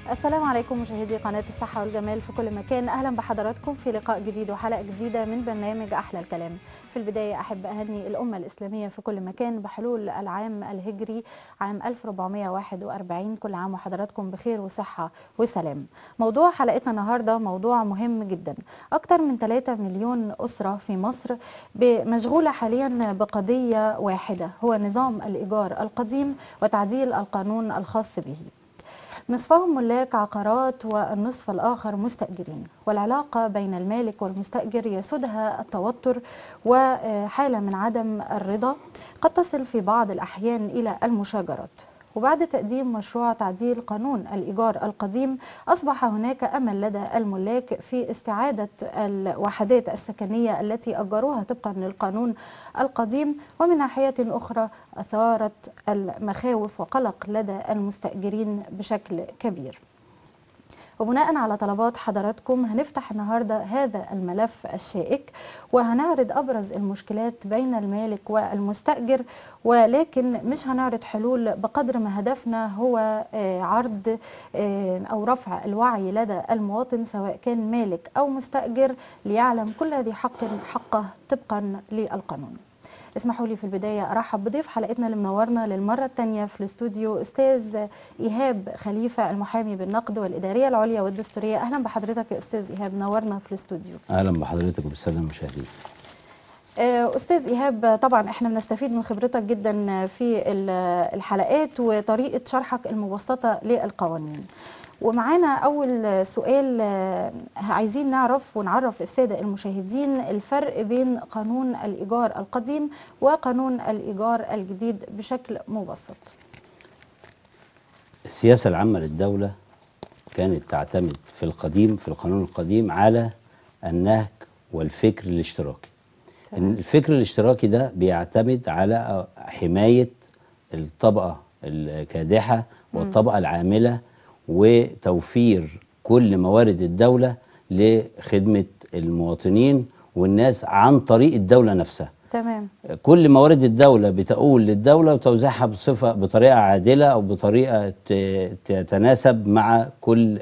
السلام عليكم مشاهدي قناة الصحة والجمال في كل مكان أهلا بحضراتكم في لقاء جديد وحلقة جديدة من برنامج أحلى الكلام في البداية أحب أهني الأمة الإسلامية في كل مكان بحلول العام الهجري عام 1441 كل عام وحضراتكم بخير وصحة وسلام موضوع حلقتنا النهاردة موضوع مهم جدا أكثر من 3 مليون أسرة في مصر مشغولة حاليا بقضية واحدة هو نظام الإيجار القديم وتعديل القانون الخاص به نصفهم ملاك عقارات والنصف الآخر مستأجرين والعلاقة بين المالك والمستأجر يسودها التوتر وحالة من عدم الرضا قد تصل في بعض الأحيان إلى المشاجرات وبعد تقديم مشروع تعديل قانون الإيجار القديم أصبح هناك أمل لدى الملاك في استعادة الوحدات السكنية التي أجروها طبقا للقانون القديم ومن ناحية أخرى أثارت المخاوف وقلق لدى المستأجرين بشكل كبير وبناء على طلبات حضراتكم هنفتح النهارده هذا الملف الشائك وهنعرض ابرز المشكلات بين المالك والمستاجر ولكن مش هنعرض حلول بقدر ما هدفنا هو عرض او رفع الوعي لدى المواطن سواء كان مالك او مستاجر ليعلم كل ذي حق حقه طبقا للقانون. اسمحوا لي في البداية أرحب بضيف حلقتنا اللي منورنا للمرة الثانية في الاستوديو أستاذ إيهاب خليفة المحامي بالنقد والإدارية العليا والدستورية أهلا بحضرتك يا أستاذ إيهاب نورنا في الاستوديو أهلا بحضرتك وبالسادة المشاهدين أستاذ إيهاب طبعا احنا بنستفيد من خبرتك جدا في الحلقات وطريقة شرحك المبسطة للقوانين ومعانا أول سؤال عايزين نعرف ونعرف السادة المشاهدين الفرق بين قانون الإيجار القديم وقانون الإيجار الجديد بشكل مبسط السياسة العامة للدولة كانت تعتمد في القديم في القانون القديم على النهج والفكر الاشتراكي إن الفكر الاشتراكي ده بيعتمد على حماية الطبقة الكادحة والطبقة العاملة وتوفير كل موارد الدولة لخدمة المواطنين والناس عن طريق الدولة نفسها تمام كل موارد الدولة بتؤول للدولة وتوزيعها بصفة بطريقة عادلة أو بطريقة تتناسب مع كل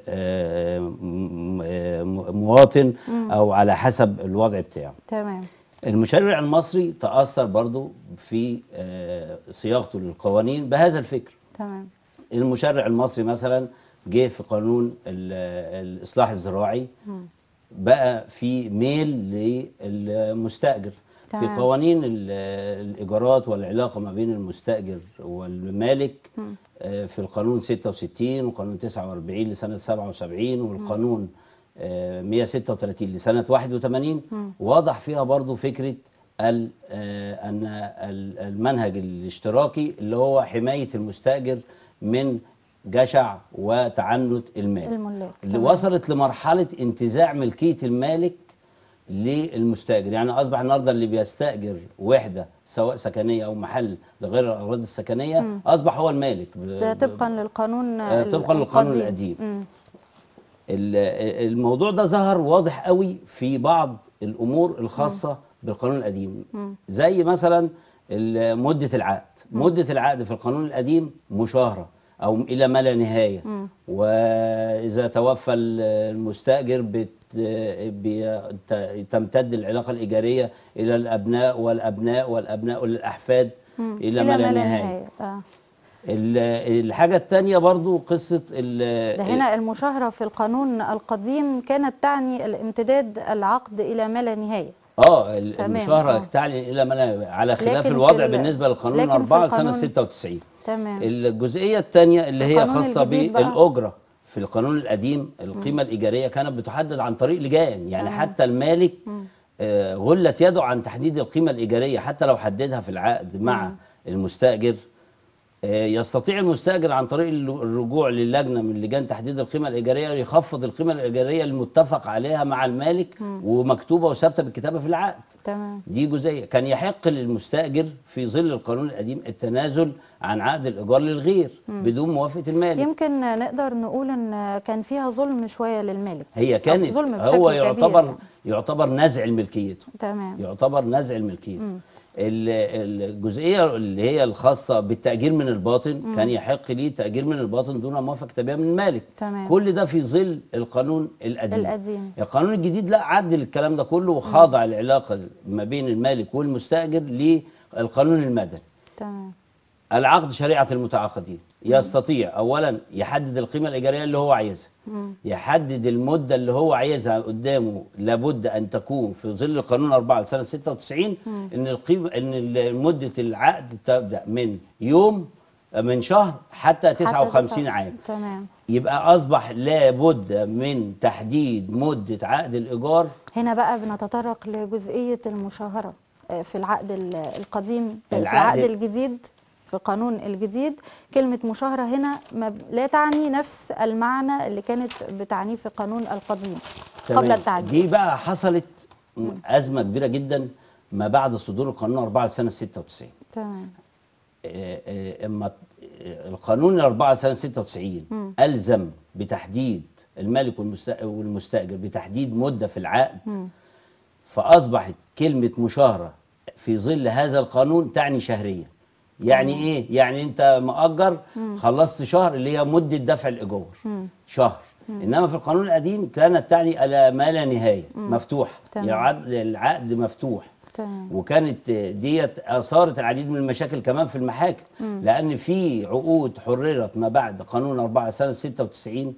مواطن أو على حسب الوضع بتاعه تمام المشرع المصري تأثر برضو في صياغته للقوانين بهذا الفكر تمام المشرع المصري مثلا جه في قانون الاصلاح الزراعي بقى في ميل للمستاجر في قوانين الايجارات والعلاقه ما بين المستاجر والمالك في القانون 66 وقانون 49 لسنه 77 والقانون 136 لسنه 81 واضح فيها برضو فكره ان المنهج الاشتراكي اللي هو حمايه المستاجر من جشع وتعنت المال الملاك اللي وصلت لمرحله انتزاع ملكيه المالك للمستاجر يعني اصبح النهارده اللي بيستاجر وحده سواء سكنيه او محل لغير الاغراض السكنيه مم. اصبح هو المالك ده طبقا للقانون طبقا للقانون القديم مم. الموضوع ده ظهر واضح قوي في بعض الامور الخاصه مم. بالقانون القديم مم. زي مثلا مده العقد مم. مده العقد في القانون القديم مشاهره او الى ما لا نهايه مم. واذا توفى المستاجر بت تمتد العلاقه الايجاريه الى الابناء والابناء والابناء والاحفاد مم. الى ما لا نهايه آه. الحاجه الثانيه برضو قصه ده هنا المشاهره في القانون القديم كانت تعني الامتداد العقد الى ما لا نهايه اه المشاهره تعني الى ما لا على خلاف الوضع بالنسبه للقانون 4 لسنه 96 تمام الجزئيه الثانيه اللي هي خاصه بالاجره في القانون القديم القيمه م. الايجاريه كانت بتحدد عن طريق لجان يعني تمام. حتى المالك آه غلت يده عن تحديد القيمه الايجاريه حتى لو حددها في العقد مع م. المستاجر آه يستطيع المستاجر عن طريق الرجوع للجنه من لجان تحديد القيمه الايجاريه يخفض القيمه الايجاريه المتفق عليها مع المالك م. ومكتوبه وثابته بالكتابه في العقد تمام دي جزئيه كان يحق للمستاجر في ظل القانون القديم التنازل عن عقد الايجار للغير م. بدون موافقه المالك يمكن نقدر نقول ان كان فيها ظلم شويه للمالك هي كانت ظلم بشكل هو يعتبر كبير. يعتبر نزع ملكيته تمام يعتبر نزع الملكيه ال- الجزئيه اللي هي الخاصه بالتاجير من الباطن كان يحق ليه تاجير من الباطن دون موافقه تبيع من المالك تمام. كل ده في ظل القانون القديم القديم. القانون الجديد لا عدل الكلام ده كله وخاضع العلاقه ما بين المالك والمستاجر للقانون المدني تمام العقد شريعة المتعاقدين يستطيع أولا يحدد القيمة الإيجارية اللي هو عايزها يحدد المدة اللي هو عايزها قدامه لابد أن تكون في ظل القانون 4 لسنة 96 إن القيمة إن ال- مدة العقد تبدأ من يوم من شهر حتى 59 تسعة- عام تمام يبقى أصبح لابد من تحديد مدة عقد الإيجار هنا بقى بنتطرق لجزئية المشاهرة آه، في العقد ال- القديم آه، في العقد- العقد الجديد في القانون الجديد كلمة مشاهرة هنا ما ب- لا تعني نفس المعنى اللي كانت بتعنيه في القانون القديم قبل تمام. التعديل دي بقى حصلت أزمة كبيرة جدا ما بعد صدور القانون 4 لسنة 96 تمام آه، آه، اما آه، القانون الأربعة سنة 96 ألزم بتحديد المالك والمست- والمستأجر بتحديد مدة في العقد فأصبحت كلمة مشاهرة في ظل هذا القانون تعني شهرية يعني إيه؟ يعني أنت مؤجر خلصت شهر اللي هي مدة دفع الإيجار شهر إنما في القانون القديم كانت تعني على ما لا نهاية مفتوح تمام. العقد العقد مفتوح تمام وكانت ديت اثارت العديد من المشاكل كمان في المحاكم لان في عقود حررت ما بعد قانون 4 سنه 96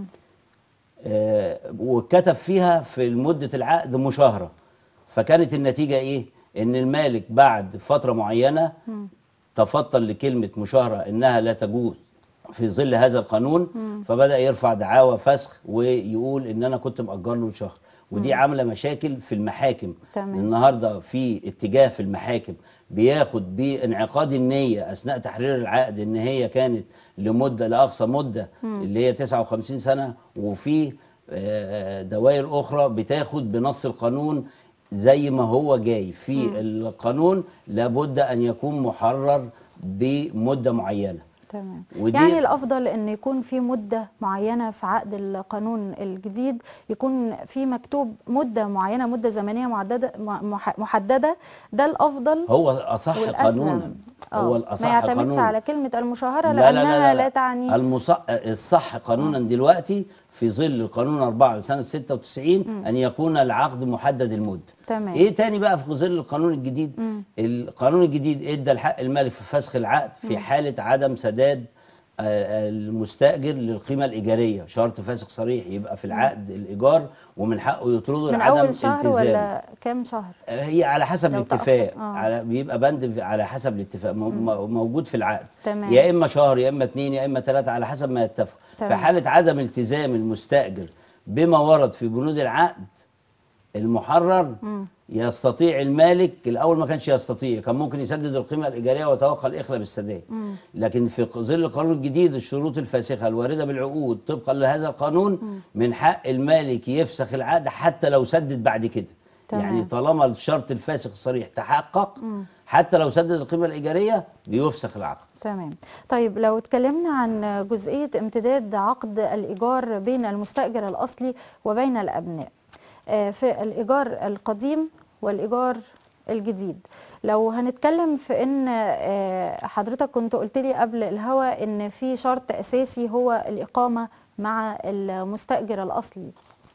آه وكتب فيها في مده العقد مشاهره فكانت النتيجه ايه ان المالك بعد فتره معينه تفضل لكلمه مشاهره انها لا تجوز في ظل هذا القانون فبدا يرفع دعاوى فسخ ويقول ان انا كنت مأجر له شهر ودي عامله مشاكل في المحاكم تمام. النهارده في اتجاه في المحاكم بياخد بانعقاد النيه اثناء تحرير العقد ان هي كانت لمده لاقصى مده اللي هي 59 سنه وفي آه، دوائر اخرى بتاخد بنص القانون زي ما هو جاي في القانون لابد ان يكون محرر بمده معينه تمام ودي- يعني الافضل ان يكون في مده معينه في عقد القانون الجديد يكون في مكتوب مده معينه مده زمنيه معدده مح- محدده ده الافضل هو الاصح والأسلم. قانونا هو آه، الاصح ما يعتمدش قانونا. على كلمه المشاهره لا لا لانها لا, لا, لا تعني المص... الصح قانونا دلوقتي في ظل القانون 4 لسنه 96 ان يكون العقد محدد المده تمام. ايه تاني بقى في ظل القانون الجديد القانون الجديد ادى الحق المالك في فسخ العقد في حاله عدم سداد آه، المستاجر للقيمه الايجاريه شرط فاسخ صريح يبقى في العقد الايجار ومن حقه يطرده من لعدم اول شهر التزام ولا كام شهر هي على حسب لو الاتفاق تأخر. آه. على بيبقى بند في- على حسب الاتفاق مو- مو- موجود في العقد تمام. يا اما شهر يا اما اتنين يا اما ثلاثه على حسب ما يتفق في تمام. حاله عدم التزام المستاجر بما ورد في بنود العقد المحرر يستطيع المالك الاول ما كانش يستطيع كان ممكن يسدد القيمه الايجاريه ويتوقع الاخلاء بالسداد لكن في ظل القانون الجديد الشروط الفاسخه الوارده بالعقود طبقا لهذا القانون من حق المالك يفسخ العقد حتى لو سدد بعد كده تمام. يعني طالما الشرط الفاسخ الصريح تحقق حتى لو سدد القيمه الايجاريه بيفسخ العقد تمام طيب لو اتكلمنا عن جزئية امتداد عقد الإيجار بين المستأجر الأصلي وبين الأبناء آه، في الإيجار القديم والإيجار الجديد لو هنتكلم في ان آه، حضرتك كنت قلت لي قبل الهوا ان في شرط اساسي هو الاقامه مع المستاجر الاصلي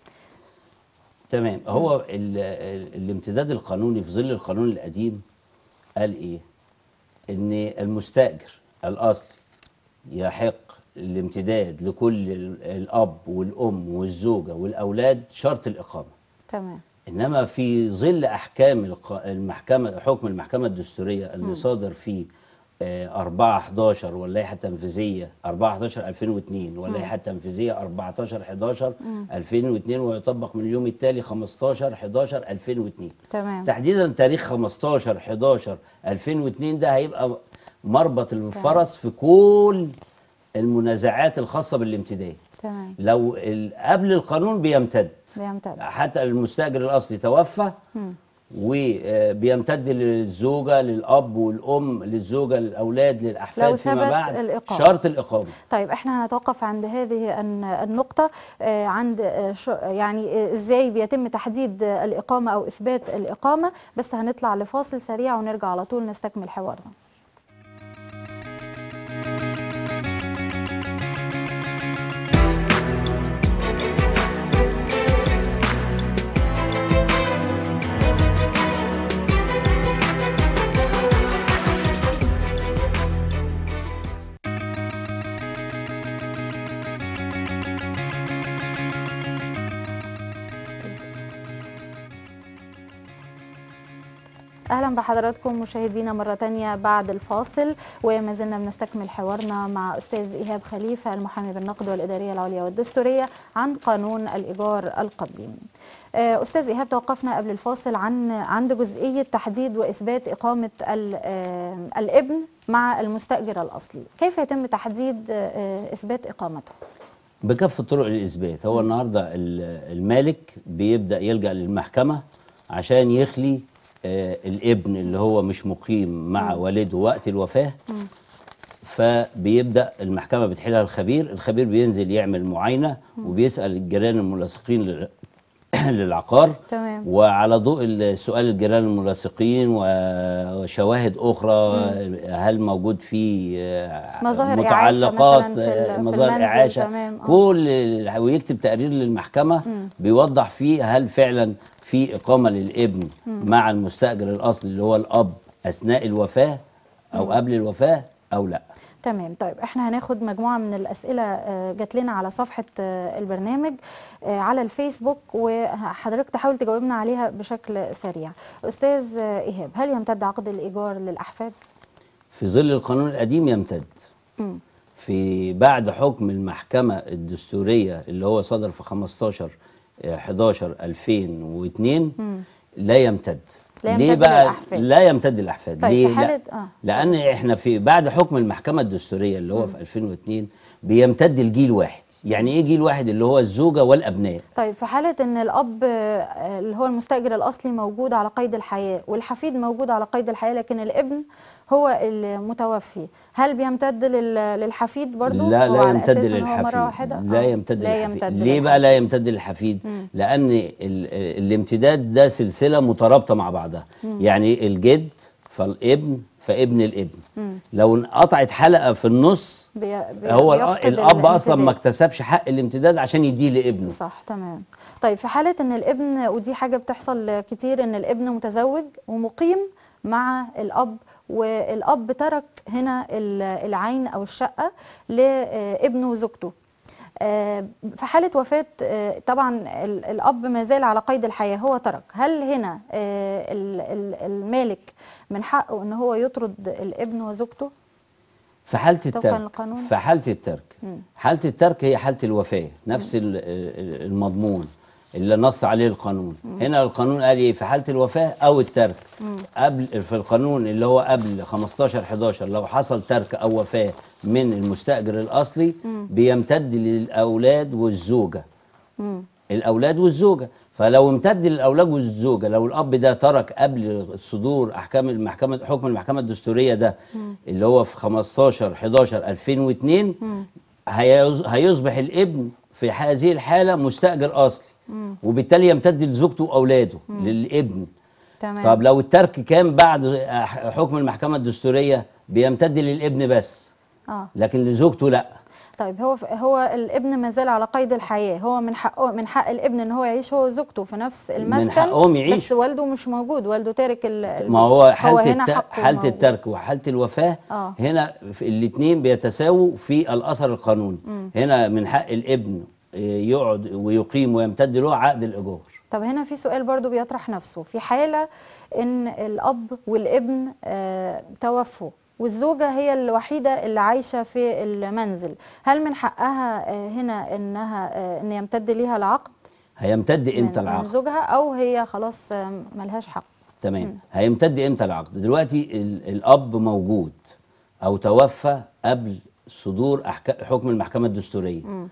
تمام هو ال ال الامتداد القانوني في ظل القانون القديم قال ايه ان المستاجر الاصلي يحق الامتداد لكل ال- الاب والام والزوجه والاولاد شرط الاقامه تمام انما في ظل احكام الق- المحكمه حكم المحكمه الدستوريه اللي صادر فيه آه، 4 11 واللائحه التنفيذيه 4 11 2002 واللائحه التنفيذيه 14 11 2002 ويطبق من اليوم التالي 15 11 2002 تمام تحديدا تاريخ 15 11 2002 ده هيبقى مربط الفرس في كل المنازعات الخاصه بالامتداد تمام لو ال- قبل القانون بيمتد بيمتد حتى المستاجر الاصلي توفى وبيمتد للزوجه للاب والام للزوجه للاولاد للاحفاد لو فيما ثبت بعد الإقامة. شرط الاقامه طيب احنا هنتوقف عند هذه الن- النقطة آه، عند آه، شو- يعني آه، ازاي بيتم تحديد آه، الإقامة أو إثبات الإقامة بس هنطلع لفاصل سريع ونرجع على طول نستكمل حوارنا اهلا بحضراتكم مشاهدينا مره تانية بعد الفاصل وما زلنا بنستكمل حوارنا مع استاذ ايهاب خليفه المحامي بالنقد والاداريه العليا والدستوريه عن قانون الايجار القديم. آه، استاذ ايهاب توقفنا قبل الفاصل عن عند جزئيه تحديد واثبات اقامه ال- آه، الابن مع المستاجر الاصلي، كيف يتم تحديد آه، اثبات اقامته؟ بكافة طرق الإثبات هو النهاردة ال- المالك بيبدأ يلجأ للمحكمة عشان يخلي آه، الابن اللي هو مش مقيم مع والده وقت الوفاة فبيبدأ المحكمة بتحيلها الخبير الخبير بينزل يعمل معاينة وبيسأل الجيران الملاصقين لل- للعقار تمام. وعلى ضوء السؤال الجيران الملاصقين و- وشواهد أخرى هل موجود في آه، مظاهر إعاشة متعلقات مثلاً في ال- آه، في مظاهر المنزل، إعاشة تمام، آه. كل ال- ويكتب تقرير للمحكمة بيوضح فيه هل فعلا في إقامة للابن مع المستأجر الأصلي اللي هو الأب أثناء الوفاة أو قبل الوفاة أو لا تمام طيب احنا هناخد مجموعه من الاسئله آه، جات لنا على صفحه آه، البرنامج آه، على الفيسبوك وحضرتك تحاول تجاوبنا عليها بشكل سريع استاذ آه، ايهاب هل يمتد عقد الايجار للاحفاد في ظل القانون القديم يمتد مم. في بعد حكم المحكمة الدستورية اللي هو صدر في 15 آه، 11 2002 لا يمتد لا ليه يمتد بقى للأحفاد. لا يمتد للاحفاد طيب، ليه في لا حالة- آه. لان احنا في بعد حكم المحكمه الدستوريه اللي هو في 2002 بيمتد لجيل واحد يعني ايه جيل واحد اللي هو الزوجه والابناء طيب في حاله ان الاب آه، اللي هو المستاجر الاصلي موجود على قيد الحياه والحفيد موجود على قيد الحياه لكن الابن هو المتوفي هل بيمتد لل- للحفيد برضو لا هو لا على يمتد أساس إن هو للحفيد مره واحده لا آه، يمتد لا للحفيد يمتد ليه بقى للحفيد. لا يمتد للحفيد لان ال- الامتداد ده سلسله مترابطه مع بعضها يعني الجد فالابن فابن الابن لو انقطعت حلقه في النص بي... بي... هو الأ- بيفقد الاب اصلا ما الامتداد. اكتسبش حق الامتداد عشان يديه لابنه صح تمام طيب في حالة ان الابن ودي حاجة بتحصل كتير ان الابن متزوج ومقيم مع الاب والاب ترك هنا ال- العين او الشقة لابنه وزوجته آه، في حالة وفاة آه، طبعا ال- الأب ما زال على قيد الحياة هو ترك هل هنا آه، ال- ال- المالك من حقه ان هو يطرد الابن وزوجته في حاله طبقاً الترك للقانون؟ في حاله الترك حاله الترك هي حاله الوفاه نفس ال- ال- المضمون اللي نص عليه القانون هنا القانون قال ايه في حاله الوفاه او الترك قبل في القانون اللي هو قبل 15 11 لو حصل ترك او وفاه من المستاجر الاصلي بيمتد للاولاد والزوجه الاولاد والزوجه فلو امتد للاولاد والزوجه لو الاب ده ترك قبل صدور احكام المحكمه حكم المحكمه الدستوريه ده اللي هو في 15 11 2002 هيص- هيصبح الابن في هذه الحاله مستاجر اصلي وبالتالي يمتد لزوجته واولاده للابن تمام طب لو الترك كان بعد حكم المحكمه الدستوريه بيمتد للابن بس اه لكن لزوجته لا طيب هو هو الابن ما زال على قيد الحياه هو من حقه من حق الابن ان هو يعيش هو وزوجته في نفس المسكن حقهم يعيشوا. بس والده مش موجود والده تارك ال- البيت. ما هو حاله هنا الت... حقه حاله موجود. الترك وحاله الوفاه آه. هنا الاثنين بيتساووا في الاثر القانوني هنا من حق الابن آه، يقعد ويقيم ويمتد له عقد الايجار طب هنا في سؤال برضو بيطرح نفسه في حاله ان الاب والابن آه توفوا والزوجة هي الوحيدة اللي عايشة في المنزل هل من حقها آه هنا انها آه ان يمتد ليها العقد هيمتد امتى من, من العقد زوجها او هي خلاص آه ملهاش حق تمام هيمتد امتى العقد دلوقتي ال... الاب موجود او توفى قبل صدور أحك... حكم المحكمه الدستوريه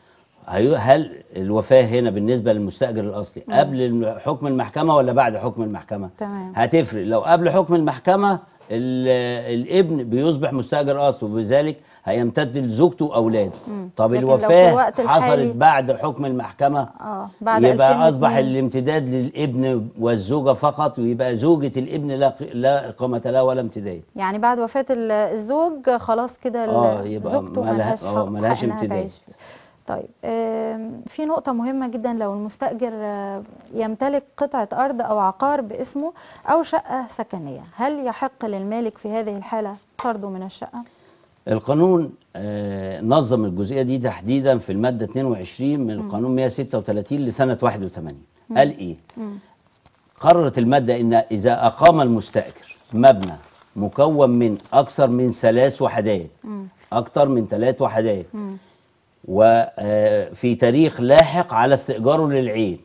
هي- هل الوفاه هنا بالنسبه للمستاجر الاصلي قبل الم- حكم المحكمه ولا بعد حكم المحكمه تمام. هتفرق لو قبل حكم المحكمه ال- الابن بيصبح مستاجر اصلي وبذلك هيمتد لزوجته واولاده طب لكن لو في الوفاه الوقت الحالي- حصلت بعد حكم المحكمه اه بعد يبقى 2002 اصبح الامتداد للابن والزوجه فقط ويبقى زوجه الابن لا ق- لا اقامه لها ولا امتداد يعني بعد وفاة ال- الزوج خلاص كده ال- آه، يبقى زوجته ملها- ملهاش آه، حق ملهاش حق إنها امتداد. تعيش فيه. طيب آم، في نقطة مهمة جدا لو المستأجر آه، يمتلك قطعة أرض أو عقار باسمه أو شقة سكنية هل يحق للمالك في هذه الحالة طرده من الشقة؟ القانون آه، نظم الجزئيه دي تحديدا في الماده 22 من القانون 136 لسنه 81 قال ايه قررت الماده ان اذا اقام المستاجر مبنى مكون من اكثر من ثلاث وحدات اكثر من ثلاث وحدات وفي تاريخ لاحق على استئجاره للعين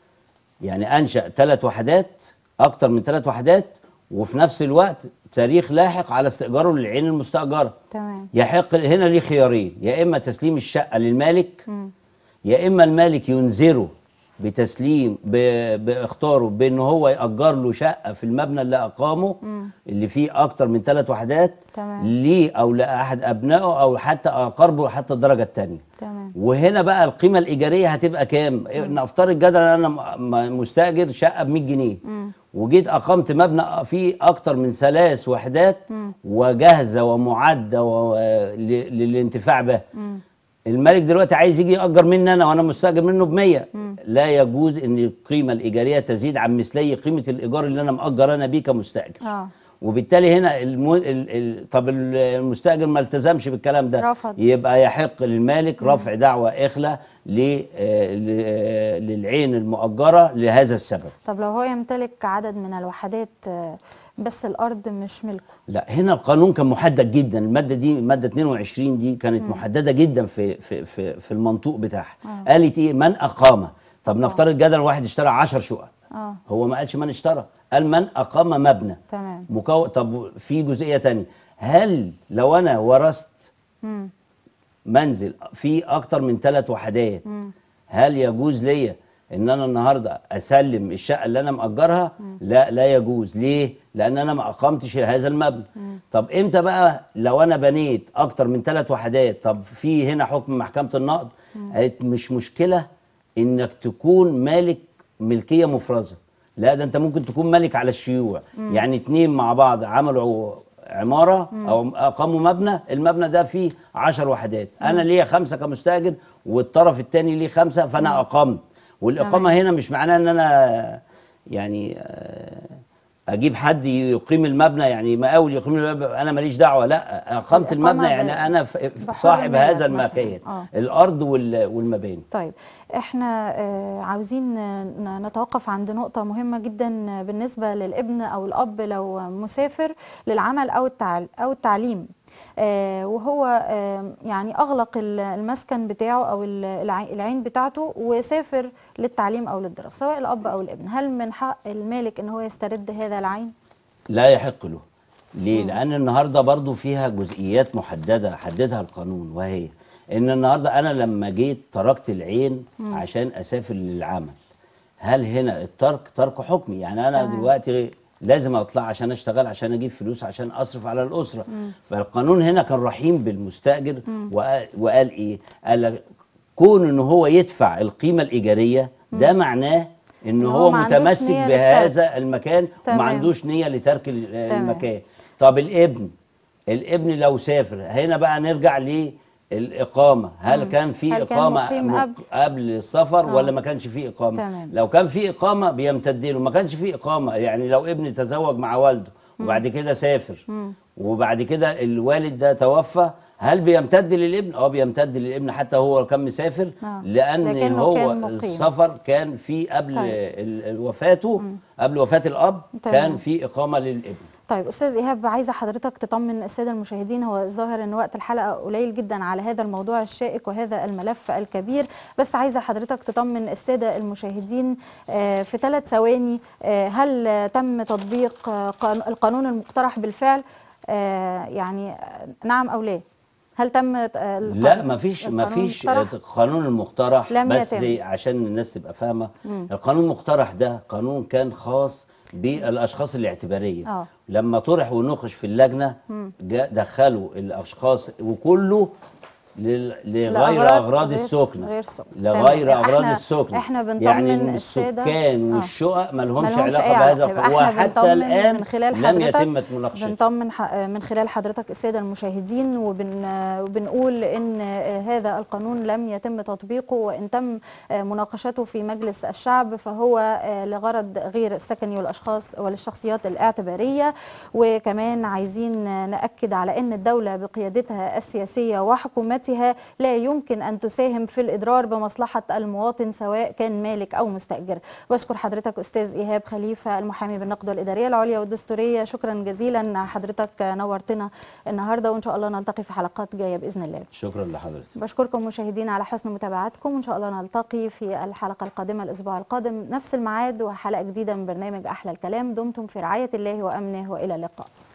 يعني انشا ثلاث وحدات اكثر من ثلاث وحدات وفي نفس الوقت تاريخ لاحق على استئجاره للعين المستاجره تمام يحق هنا ليه خيارين يا اما تسليم الشقه للمالك يا اما المالك ينذره بتسليم ب- باختاره بان هو ياجر له شقه في المبنى اللي اقامه اللي فيه اكتر من ثلاث وحدات تمام. ليه او لاحد ابنائه او حتى اقاربه حتى الدرجه الثانيه تمام وهنا بقى القيمه الايجاريه هتبقى كام نفترض جدلا انا م- م- مستاجر شقه ب 100 جنيه وجيت اقمت مبنى فيه اكتر من ثلاث وحدات وجاهزه ومعده و- ل- للانتفاع بها الملك دلوقتي عايز يجي يأجر مني انا وانا مستاجر منه ب 100 لا يجوز ان القيمه الايجاريه تزيد عن مثلي قيمه الايجار اللي انا مأجر انا بيه كمستاجر اه وبالتالي هنا الم... ال... ال... طب ال- المستاجر ما التزمش بالكلام ده رفض. يبقى يحق للمالك رفع دعوى إخلة ل... آه، ل... آه، للعين المؤجرة لهذا السبب طب لو هو يمتلك عدد من الوحدات آه، بس الأرض مش ملكه لا هنا القانون كان محدد جدا المادة دي المادة 22 دي كانت محددة جدا في في في, في المنطوق بتاعها قالت ايه من أقام طب نفترض جدلا واحد اشترى 10 شقق اه هو ما قالش من اشترى قال من أقام مبنى تمام مكون طب في جزئيه تانية هل لو انا ورثت مم. منزل فيه اكتر من ثلاث وحدات هل يجوز ليا ان انا النهارده اسلم الشقه اللي انا مأجرها لا لا يجوز ليه لان انا ما اقمتش هذا المبنى طب امتى بقى لو انا بنيت اكتر من ثلاث وحدات طب في هنا حكم محكمه النقض قالت مش مشكله انك تكون مالك ملكيه مفرزه لا ده انت ممكن تكون مالك على الشيوع يعني اتنين مع بعض عملوا عماره او اقاموا مبنى المبنى ده فيه 10 وحدات انا ليا خمسه كمستاجر والطرف الثاني ليه خمسه فانا اقمت والاقامه هنا مش معناها ان انا يعني آه، اجيب حد يقيم المبنى يعني مقاول يقيم المبنى انا ماليش دعوه لا اقامت الإقامة المبنى ب- يعني انا ف- بحر صاحب الملك هذا مثلاً. المكان آه. الارض وال- والمباني طيب احنا آه، عاوزين ن- نتوقف عند نقطة مهمة جدا بالنسبة للابن أو الأب لو مسافر للعمل أو التعل أو التعليم آه، وهو آه، يعني أغلق ال- المسكن بتاعه أو ال- الع- العين بتاعته وسافر للتعليم أو للدراسة سواء الأب أو الابن هل من حق المالك إن هو يسترد هذا العين؟ لا يحق له ليه لان النهارده برضو فيها جزئيات محدده حددها القانون وهي ان النهارده انا لما جيت تركت العين عشان اسافر للعمل هل هنا الترك ترك حكمي يعني انا تمام. دلوقتي لازم اطلع عشان اشتغل عشان اجيب فلوس عشان اصرف على الاسره فالقانون هنا كان رحيم بالمستاجر وقال, وقال ايه قال كون ان هو يدفع القيمه الايجاريه ده معناه ان إن هو هو ما عندوش متمسك نية بهذا المكان تمام. وما عندوش نيه لترك ال- تمام. المكان طب الابن الابن لو سافر هنا بقى نرجع للإقامة هل كان في هل كان إقامة مقيم م- قبل؟ قبل السفر آه. ولا ما كانش في إقامة تمام. لو كان في إقامة بيمتد له ما كانش في إقامة يعني لو ابن تزوج مع والده وبعد كده سافر وبعد كده الوالد ده توفى هل بيمتد للابن؟ اه بيمتد للابن حتى هو كان مسافر آه. لأن لكنه هو كان مقيم. السفر كان في قبل طيب. ال- ال- وفاته قبل وفاة الأب تمام. كان في إقامة للابن طيب استاذ ايهاب عايزه حضرتك تطمن الساده المشاهدين هو الظاهر ان وقت الحلقه قليل جدا على هذا الموضوع الشائك وهذا الملف الكبير بس عايزه حضرتك تطمن الساده المشاهدين آه، في ثلاث ثواني آه، هل آه، تم تطبيق آه، قان- القانون المقترح بالفعل آه، يعني آه، نعم او لا هل تم آه، لا ما فيش ما القانون فيش المقترح؟ القانون المقترح لم بس يتم. عشان الناس تبقى فاهمه القانون المقترح ده قانون كان خاص بالاشخاص الاعتباريه آه. لما طرح ونوقش في اللجنه جا- دخلوا الاشخاص وكله لل- لغير لأغراض اغراض غير- السكنه غير سكن. لغير تمام. اغراض إحنا- السكنه إحنا بنطمن يعني إن السادة- السكان آه. والشقق ما لهمش ملهمش علاقه أي بهذا علاقة. يبقى القانون إحنا وحتى بنطمن الان من خلال لم حضرتك يتم مناقشته بنطمن ح- من خلال حضرتك الساده المشاهدين وبن وبنقول ان هذا القانون لم يتم تطبيقه وان تم مناقشته في مجلس الشعب فهو لغرض غير السكني والاشخاص وللشخصيات الاعتباريه وكمان عايزين ناكد على ان الدوله بقيادتها السياسيه وحكومتها لا يمكن ان تساهم في الاضرار بمصلحه المواطن سواء كان مالك او مستاجر بشكر حضرتك استاذ ايهاب خليفه المحامي بالنقد والاداريه العليا والدستوريه شكرا جزيلا حضرتك نورتنا النهارده وان شاء الله نلتقي في حلقات جايه باذن الله شكرا لحضرتك بشكركم مشاهدينا على حسن متابعتكم وان شاء الله نلتقي في الحلقه القادمه الاسبوع القادم نفس الميعاد وحلقه جديده من برنامج احلى الكلام دمتم في رعايه الله وامنه والى اللقاء